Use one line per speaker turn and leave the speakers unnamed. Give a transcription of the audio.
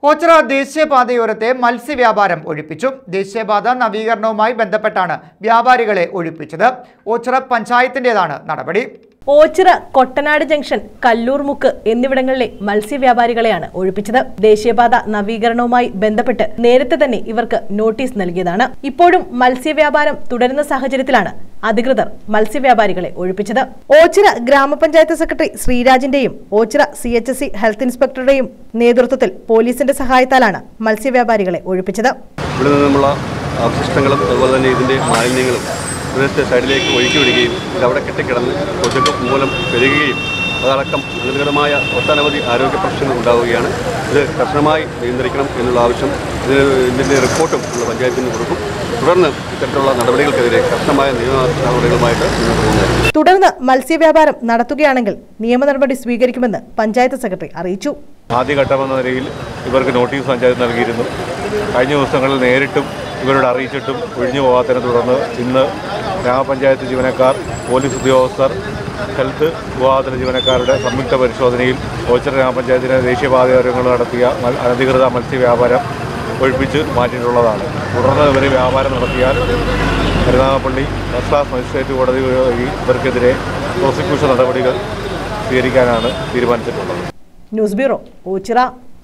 ഓച്ചിറ ദേശീയപാതയോരത്തെ മത്സ്യവ്യാപാരം ഒഴിപ്പിച്ചു ദേശീയപാത നവീകരണവുമായി ബന്ധപ്പെട്ടാണ് വ്യാപാരികളെ ഒഴിപ്പിച്ചത് ഓച്ചിറ പഞ്ചായത്തിന്റേതാണ് നടപടി
ഓച്ചിറ കൊട്ടനാട് ജംഗ്ഷൻ കല്ലൂർ മുക്ക് എന്നിവിടങ്ങളിലെ മത്സ്യവ്യാപാരികളെയാണ് ഒഴിപ്പിച്ചത് ദേശീയപാത നവീകരണവുമായി ബന്ധപ്പെട്ട് നേരത്തെ തന്നെ ഇവർക്ക് നോട്ടീസ് നൽകിയതാണ് ഇപ്പോഴും മത്സ്യവ്യാപാരം തുടരുന്ന സാഹചര്യത്തിലാണ് അധികൃതർ മത്സ്യവ്യാപാരികളെ ഒഴിപ്പിച്ചത് ഓച്ചിറ ഗ്രാമപഞ്ചായത്ത് സെക്രട്ടറി ശ്രീരാജിന്റെയും Ochira C H S C health ഇൻസ്പെക്ടറുടെയും നേതൃത്വത്തിൽ പോലീസിന്റെ സഹായത്താലാണ് മത്സ്യവ്യാപാരികളെ ഒഴിപ്പിച്ചത്
ഇവിടെ നിന്നുമുള്ള അവശിഷ്ടങ്ങളും അതുപോലെ തന്നെ ഇതിൻ്റെ മാലിന്യങ്ങളും പ്രദേശത്തെ സൈഡിലേക്ക് ഒഴുക്കി വിടുകയും ഇത് അവിടെ കെട്ടിക്കിടന്ന് കൊതുക് മൂലം പെരുകുകയും അതടക്കം അനധികൃതമായ ഒട്ടനവധി ആരോഗ്യ പ്രശ്നങ്ങൾ ഉണ്ടാവുകയാണ് ഇത് കർശനമായി നിയന്ത്രിക്കണം എന്നുള്ള ആവശ്യം ഇതിന് ഇതിൻ്റെ റിപ്പോർട്ടും നമ്മൾ പഞ്ചായത്തിന് കൊടുക്കും തുടർന്ന് ഇത്തരത്തിലുള്ള നടപടികൾക്കെതിരെ കർശനമായ നിയമ നടപടികളുമായിട്ട് മുന്നോട്ട് പോകുന്നതായിരിക്കും
തുടർന്ന് മത്സ്യവ്യാപാരം നടത്തുകയാണെങ്കിൽ നിയമ നടപടി സ്വീകരിക്കുമെന്ന് പഞ്ചായത്ത് സെക്രട്ടറി അറിയിച്ചു
ആദ്യഘട്ടമെന്ന നിലയിൽ ഇവർക്ക് നോട്ടീസ് പഞ്ചായത്ത് നൽകിയിരുന്നു കഴിഞ്ഞ ദിവസങ്ങളിൽ നേരിട്ടും ഇവരോട് അറിയിച്ചിട്ടും ഒഴിഞ്ഞു പോകാത്തതിനെ തുടർന്ന് ഇന്ന് ഗ്രാമപഞ്ചായത്ത് ജീവനക്കാർ പോലീസ് ഉദ്യോഗസ്ഥർ ഹെൽത്ത് വിഭാഗത്തിലെ ജീവനക്കാരുടെ സംയുക്ത പരിശോധനയിൽ ഓച്ചിറ ഗ്രാമപഞ്ചായത്തിലെ ദേശീയപാതയോരങ്ങൾ നടത്തിയ മൽ- അനധികൃത മത്സ്യവ്യാപാരം ഒഴിപ്പിച്ച് മാറ്റിയിട്ടുള്ളതാണ് തുടർന്ന് ഇവർ വ്യാപാരം നടത്തിയാൽ കരുനാഗപ്പള്ളി ഫസ്റ്റ് ക്ലാസ് മജിസ്ട്രേറ്റ് കോടതി വഴി ഇവർക്കെതിരെ പ്രോസിക്യൂഷൻ നടപടികൾ സ്വീകരിക്കാനാണ് തീരുമാനിച്ചിട്ടുള്ളത്
ന്യൂസ് ബ്യൂറോ ഓച്ചിറ